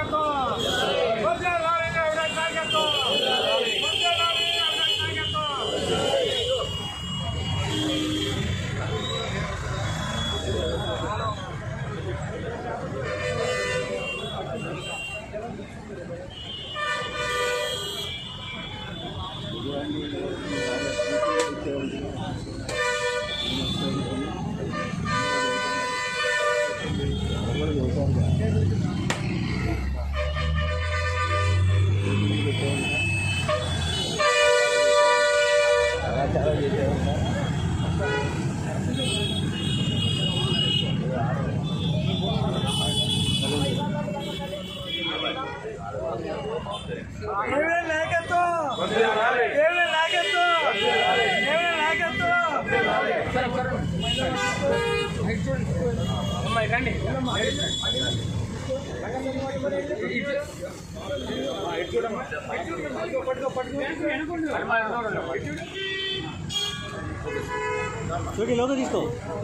నాయకత్వం వందేలాలి అవినాష్ నాయకత్వం వందేలాలి అవినాష్ నాయకత్వం ఏమే నాయకత్వం ఏమే నాయకత్వం ఏమే నాయకత్వం అమ్మాయి రండి చూడి లోకి తీసుకో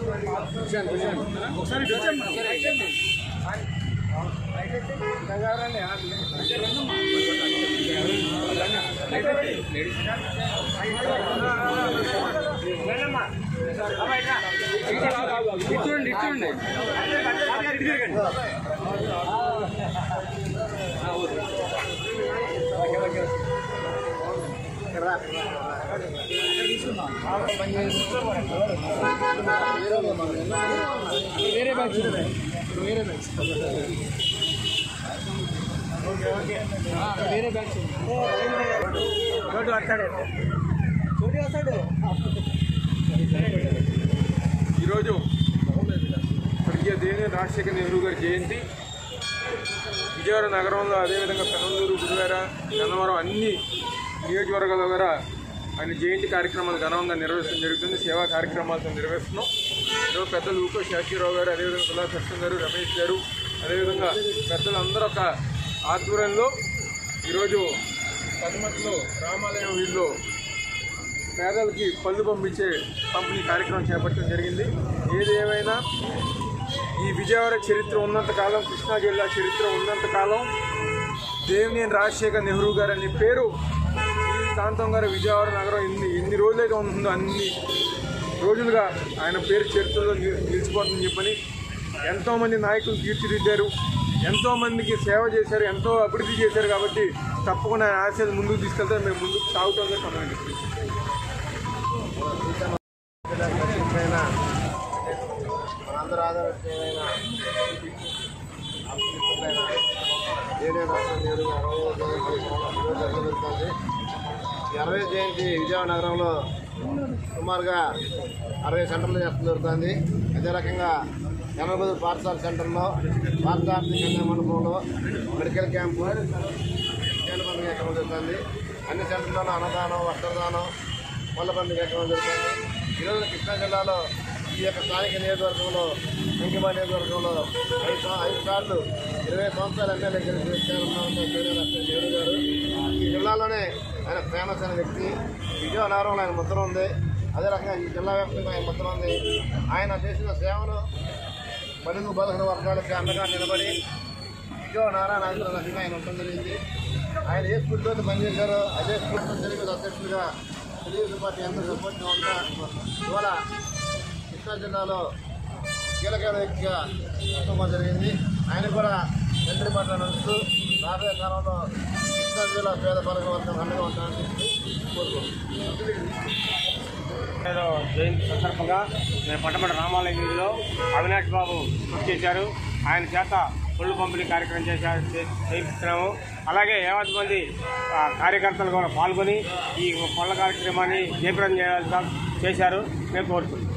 ఇచ్చుండి ఇచ్చుండి వేరే బ్యాగ్స్ వేరే బ్యాగ్స్ వేరే బ్యాగ్స్ రోడ్డు వస్తాడు చూడి వస్తాడు ఈరోజు స్వర్గీయ దేవినేని రాజశేఖర నెహ్రూ గారి జయంతి విజయవాడ నగరంలో అదేవిధంగా పెనందూరు గురువార గన్నవరం అన్ని నియోజకవర్గాల ద్వారా ఆయన జయంతి కార్యక్రమాలు ఘనంగా నిర్వహించడం జరుగుతుంది సేవా కార్యక్రమాలతో నిర్వహిస్తున్నాం ఈరోజు పెద్దలు ఊకో శాస్త్రీరావు గారు అదేవిధంగా సులా కృష్ణ గారు రమేష్ గారు అదేవిధంగా పెద్దలందరూ ఒక ఆధ్వర్యంలో ఈరోజు పదిమట్లో రామాలయం వీళ్ళు పేదలకి పళ్ళు పంపించే పంపిణీ కార్యక్రమం చేపట్టడం జరిగింది ఏది ఏమైనా ఈ విజయవాడ చరిత్ర ఉన్నంత కాలం కృష్ణా జిల్లా చరిత్ర ఉన్నంత కాలం దేవినేని రాజశేఖర్ నెహ్రూ గారు అనే పేరు ఈ కాంతం గారు విజయవాడ నగరం ఎన్ని ఎన్ని రోజులైతే ఉంటుందో అన్ని రోజులుగా ఆయన పేరు చరిత్రలో నిల్- నిలిచిపోతుందని చెప్పని ఎంతోమంది నాయకులు తీర్చిదిద్దారు ఎంతోమందికి సేవ చేశారు ఎంతో అభివృద్ధి చేశారు కాబట్టి తప్పకుండా ఆయన ఆశయాలు ముందుకు తీసుకెళ్తే మేము ముందుకు సాగుతామని సమయం పైన మనందరూ ఆధారమైన ఏడే రాష్ట్ర నేడు జరుగుతుంది ఈ అరవై జయంతి విజయవాడ నగరంలో సుమారుగా అరవై సెంటర్లు చేస్తూ జరుగుతుంది అదే రకంగా ఎనభై పాఠశాల సెంటర్లో పాఠశార్థి కన్యా మండపంలో మెడికల్ క్యాంపు కేంద్ర పండుగ కార్యక్రమం జరుగుతుంది అన్ని సెంటర్లోనూ అన్నదానం వస్త్రదానం పళ్ళ పండుగ కార్యక్రమం జరుగుతుంది ఈరోజు కృష్ణా జిల్లాలో ఈ యొక్క స్థానిక నియోజకవర్గంలో వెంకమా నియోజకవర్గంలో ఐదు సం- ఐదు సార్లు ఇరవై సంవత్సరాలు ఎమ్మెల్యే గెలిచిన వ్యక్తి ఆయన ఉన్నారు పేరు లక్ష్మణ్ నెహ్రూ గారు ఈ జిల్లాలోనే ఆయన ఫేమస్ అయిన వ్యక్తి విజయనగరంలో ఆయన ముద్ర ఉంది అదే రకంగా ఈ జిల్లా వ్యాప్తంగా ఆయన ముద్ర ఉంది ఆయన చేసిన సేవను బడుగు బలహీన వర్గాలకి అండగా నిలబడి విజయ నారాయణ ఆంధ్రప్రదేశ్గా ఆయన ఉండడం జరిగింది ఆయన ఏ స్కూల్లో అయితే పనిచేశారో అదే స్కూల్లో తెలుగు అధ్యక్షుడిగా తెలుగుదేశం పార్టీ అందరూ సపోర్ట్గా ఉంటా ఇవాళ కృష్ణా జిల్లాలో కీలకమైన వ్యక్తిగా ఉండడం జరిగింది ఆయన కూడా తండ్రి మాట్లాడుతూ రాబోయే కాలంలో కృష్ణా జిల్లా పేద పరగ వర్గం అండగా ఉంటానని చెప్పి కోరుకుంటున్నాను ఏదో జయంతి సందర్భంగా మేము పట్టమట రామాలయం వీధిలో అవినాష్ బాబు కృషి చేశారు ఆయన చేత పుల్లు పంపిణీ కార్యక్రమం చేశారు చే- చేయిస్తున్నాము అలాగే యావత్ మంది ఆ, కార్యకర్తలు కూడా పాల్గొని ఈ పళ్ళ కార్యక్రమాన్ని జయప్రదం చేయాల్సిన చేశారు మేము కోరుతున్నాం